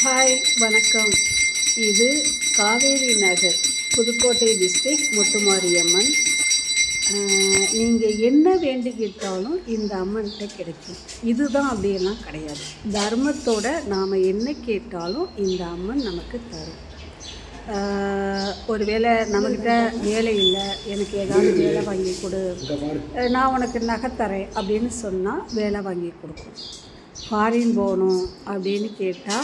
hi வணக்கம் இது Kaveri Nagar Pudukkottai district Muthumariamman நீங்கள் என்ன வேண்டிக்கிட்டாலும் இந்த அம்மன்கிட்ட கிடைக்கும் இதுதான் அப்படியெல்லாம் கிடையாது தர்மத்தோட நாம் என்ன கேட்டாலும் இந்த அம்மன் நமக்கு தரும் ஆஹ் ஒருவேளை நம்மக்கிட்ட வேலை இல்லை எனக்கு ஏதாவது வேலை வாங்கி கொடு அஹ் நான் உனக்கு நகை தரேன் அப்படின்னு சொன்னால் வேலை வாங்கி கொடுக்கும் ஃபாரின் போகணும் அப்படின்னு கேட்டால்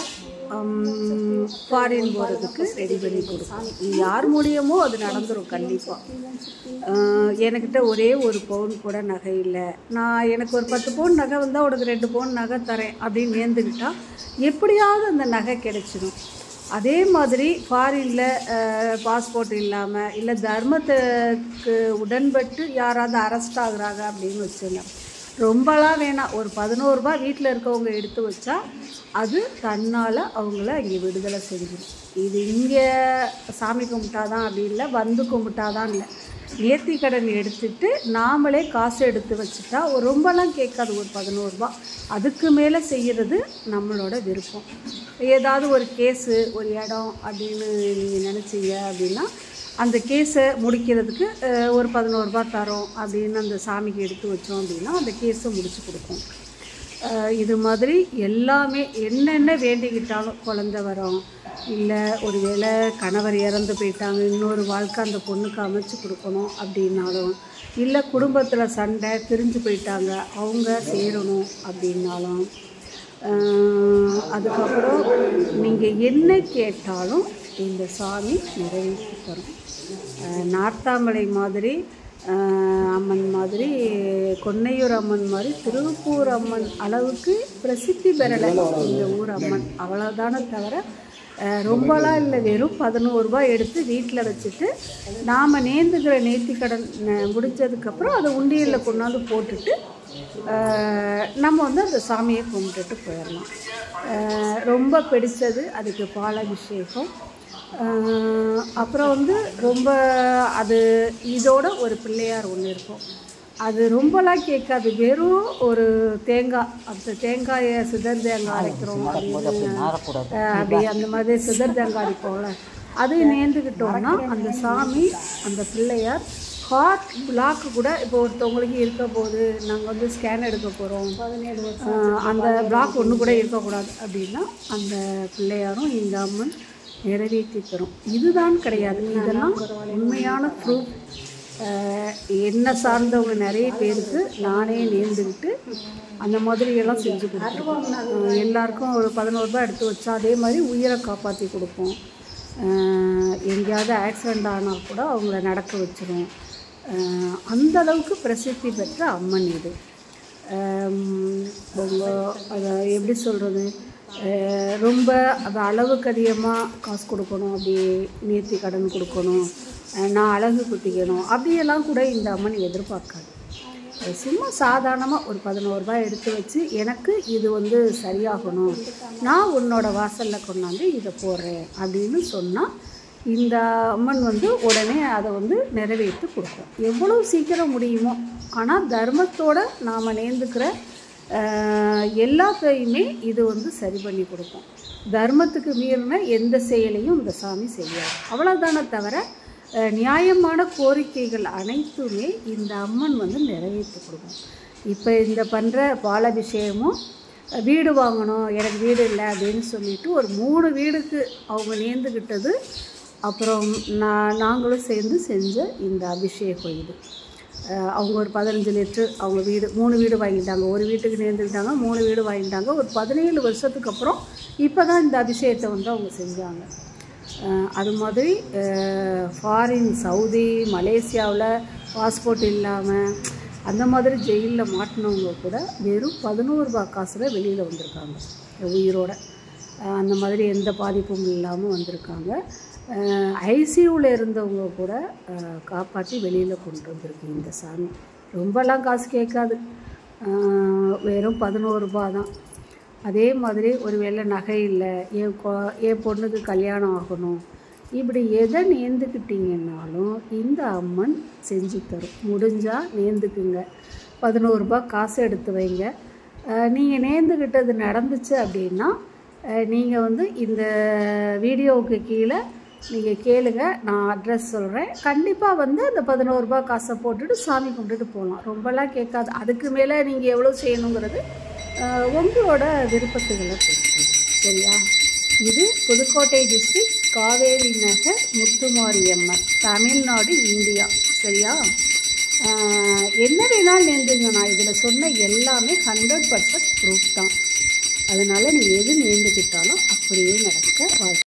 ஃபாரின் போகிறதுக்கு ரெடி பண்ணி கொடுக்கும் யார் மூலியமோ அது நடந்துடும் கண்டிப்பாக என்கிட்ட ஒரே ஒரு பவுன் கூட நகை இல்லை நான் எனக்கு ஒரு பத்து பவுன் நகை வந்தால் உனக்கு ரெண்டு பவுன் நகை தரேன் அப்படின்னு நேர்ந்துக்கிட்டா எப்படியாவது அந்த நகை கிடைச்சிடும் அதே மாதிரி ஃபாரினில் பாஸ்போர்ட் இல்லாமல் இல்லை தர்மத்துக்கு உடன்பட்டு யாராவது அரெஸ்ட் ஆகுறாங்க அப்படின்னு வச்சுங்க ரொம்பலாம் வேணாம் ஒரு பதினோருபா வீட்டில் இருக்கவங்க எடுத்து வச்சா அது தன்னால் அவங்கள இங்கே விடுதலை செஞ்சிடும் இது இங்கே சாமி கும்பிட்டாதான் அப்படி இல்லை வந்து கும்பிட்டாதான் இல்லை நேர்த்தி கடன் எடுத்துட்டு நாமளே காசு எடுத்து வச்சுட்டா ஒரு ரொம்பலாம் கேட்காது ஒரு பதினோருபா அதுக்கு மேலே செய்கிறது நம்மளோட விருப்பம் ஏதாவது ஒரு கேஸு ஒரு இடம் அப்படின்னு நீங்கள் நினச்சிங்க அப்படின்னா அந்த கேஸை முடிக்கிறதுக்கு அஹ், ஒரு பதினோருபா தரோம் அப்படின்னு அந்த சாமிக்கு எடுத்து வச்சோம் அப்படின்னா அந்த கேஸை முடிச்சு கொடுக்கும் அஹ், இது மாதிரி எல்லாமே என்னென்ன வேண்டிக்கிட்டாலும் குழந்த வரோம் இல்லை ஒருவேளை கணவர் இறந்து போயிட்டாங்க இன்னொரு வாழ்க்கை அந்த பொண்ணுக்கு அமைச்சு கொடுக்கணும் அப்படின்னாலும் இல்லை குடும்பத்தில் சண்டை பிரிஞ்சு போயிட்டாங்க அவங்க சேரணும் அப்படின்னாலும் அஹ், அதுக்கப்புறம் நீங்கள் என்ன கேட்டாலும் இந்த சாமி நிறைவேற்றி தரும் அஹ், நார்த்தாமலை மாதிரி அஹ், அம்மன் மாதிரி கொன்னையூர் அம்மன் மாதிரி திருப்பூர் அம்மன் அளவுக்கு பிரசித்தி பெறலை இந்த ஊர் அம்மன் அவ்வளோதானே தவிர அஹ், ரொம்பலாம் இல்லை வெறும் பதினோருபா எடுத்து வீட்டில் வச்சுட்டு நாம் நேர்ந்துக்கிற நேர்த்திக்கடன் அஹ், முடிஞ்சதுக்கப்புறம் அதை உண்டியலில் கொண்டாந்து போட்டுட்டு அஹ், நம்ம வந்து அந்த சாமியை கும்பிட்டுட்டு போயிடலாம் அஹ், ரொம்ப பிடிச்சது அதுக்கு பாலாபிஷேகம் அஹ், அப்புறம் வந்து ரொம்ப அது இதோட ஒரு பிள்ளையார் ஒன்று இருக்கும் அது ரொம்பலாம் கேட்காது வெறும் ஒரு தேங்காய் அந்த தேங்காயை சிதர் தேங்காய் அரைக்கிறோம் அப்படின்னு அஹ், அப்படி அந்த மாதிரி சிதர் தேங்காய் அரைப்போம்ல அது நேர்ந்துக்கிட்டோம்னா அந்த சாமி அந்த பிள்ளையார் ஹார்ட் பிளாக் கூட இப்போ ஒருத்தவங்களுக்கு இருக்க போது நாங்கள் வந்து ஸ்கேன் எடுக்க போகிறோம் அந்த பிளாக் ஒன்று கூட இருக்கக்கூடாது அப்படின்னா அந்த பிள்ளையாரும் இந்த அம்மன் நிறைவேற்றி தரும் இதுதான் கிடையாது இதெல்லாம் உண்மையான ப்ரூஃப் என்ன சார்ந்தவங்க நிறைய பேருக்கு நானே நேர்ந்துக்கிட்டு அந்த மாதிரியெல்லாம் செஞ்சு கொடுத்துருக்கோம் அஹ் எல்லாருக்கும் ஒரு பதினோரு ரூபாய் எடுத்து வச்சா அதே மாதிரி உயிரை காப்பாற்றி கொடுப்போம் அஹ் எங்கேயாவது ஆக்சிடெண்ட் ஆனால் கூட அவங்கள நடக்க வச்சிரும் அஹ் அந்த அளவுக்கு பிரசித்தி பெற்ற அம்மன் இது ஆம், ரொம்ப அதை எப்படி சொல்கிறது ரொம்ப அது அளவுக்கு அதிகமாக காசு கொடுக்கணும் அப்படி நேர்த்தி கடன் கொடுக்கணும் அஹ் நான் அழகு குத்திக்கணும் அப்படியெல்லாம் கூட இந்த அம்மன் எதிர்பார்க்காது அது சும்மா சாதாரணமாக ஒரு பதினோரு ரூபாய் எடுத்து வச்சு எனக்கு இது வந்து சரியாகணும் நான் உன்னோட வாசலில் கொண்டாந்து இதை போடுறேன் அப்படின்னு சொன்னால் இந்த அம்மன் வந்து உடனே அதை வந்து நிறைவேற்றி கொடுக்கும் எவ்வளோ சீக்கிரம் முடியுமோ ஆனால் தர்மத்தோட நாம் நேர்ந்துக்கிற ஆஹ், எல்லாத்தையுமே இது வந்து சரி பண்ணி கொடுக்கும் தர்மத்துக்கு மீறின எந்த செயலையும் இந்த சாமி செய்யாது அவ்வளோதானே தவிர அஹ், நியாயமான கோரிக்கைகள் அனைத்துமே இந்த அம்மன் வந்து நிறைவேற்றி கொடுக்கும் இப்போ இந்த பண்ணுற பாலாபிஷேகமும் அஹ், வீடு வாங்கணும் எனக்கு வீடு இல்லை அப்படின்னு சொல்லிட்டு ஒரு மூணு வீடுக்கு அவங்க நேர்ந்துக்கிட்டது அப்புறம் நான் நாங்களும் சேர்ந்து செஞ்ச இந்த அபிஷேகம் இது அஹ் அவங்க ஒரு பதினஞ்சு லிட்ரு அவங்க வீடு மூணு வீடு வாங்கிட்டாங்க ஒரு வீட்டுக்கு நேர்ந்துக்கிட்டாங்க மூணு வீடு வாங்கிட்டாங்க ஒரு பதினேழு வருஷத்துக்கு அப்புறம் இப்போ தான் இந்த அபிஷேகத்தை வந்து அவங்க செஞ்சாங்க அஹ் அது மாதிரி ஃபாரின் சவுதி மலேசியாவில் பாஸ்போர்ட் இல்லாமல் அந்த மாதிரி ஜெயிலில் மாட்டினவங்க கூட வெறும் பதினோரு ரூபாய் காசில் வெளியில் வந்திருக்காங்க உயிரோட அஹ் அந்த மாதிரி எந்த பாதிப்பும் இல்லாமல் வந்திருக்காங்க ஐசியூவில் இருந்தவங்க கூட அஹ், காப்பாற்றி வெளியில் கொண்டு வந்திருக்கு இந்த சாமி ரொம்பலாம் காசு கேட்காது அஹ், வெறும் பதினோரு ரூபாய் தான் அதே மாதிரி ஒரு வேளை நகை இல்லை என் கொ என் பொண்ணுக்கு கல்யாணம் ஆகணும் இப்படி எதை நேர்ந்துக்கிட்டீங்கன்னாலும் இந்த அம்மன் செஞ்சு தரும் முடிஞ்சால் நேர்ந்துக்குங்க பதினோரு ரூபாய் காசு எடுத்து வைங்க நீங்கள் நேர்ந்துக்கிட்டது நடந்துச்சு அப்படின்னா நீங்கள் வந்து இந்த வீடியோவுக்கு கீழே நீங்கள் கேளுங்க நான் அட்ரஸ் சொல்கிறேன் கண்டிப்பாக வந்து அந்த பதினோரு ரூபாய் காசை போட்டுட்டு சாமி கும்பிட்டுட்டு போகலாம் ரொம்பலாம் கேட்காது அதுக்கு மேலே நீங்கள் எவ்வளோ செய்யணுங்கிறது அஹ், உங்களோட விருப்பத்துகளை பொறுத்து சரியா இது புதுக்கோட்டை டிஸ்ட்ரிக்ட் காவேரி நகர் முத்துமாரியம்மன் தமிழ்நாடு இந்தியா சரியா ஆஹ் என்ன வேணாலும் நேர்ந்துங்க நான் இதில் சொன்ன எல்லாமே ஹண்ட்ரட் பர்சன்ட் ப்ரூஃப் தான் அதனால் நீங்கள் எது நேர்ந்துக்கிட்டாலும் அப்படியே நடக்க வாழ்க்கை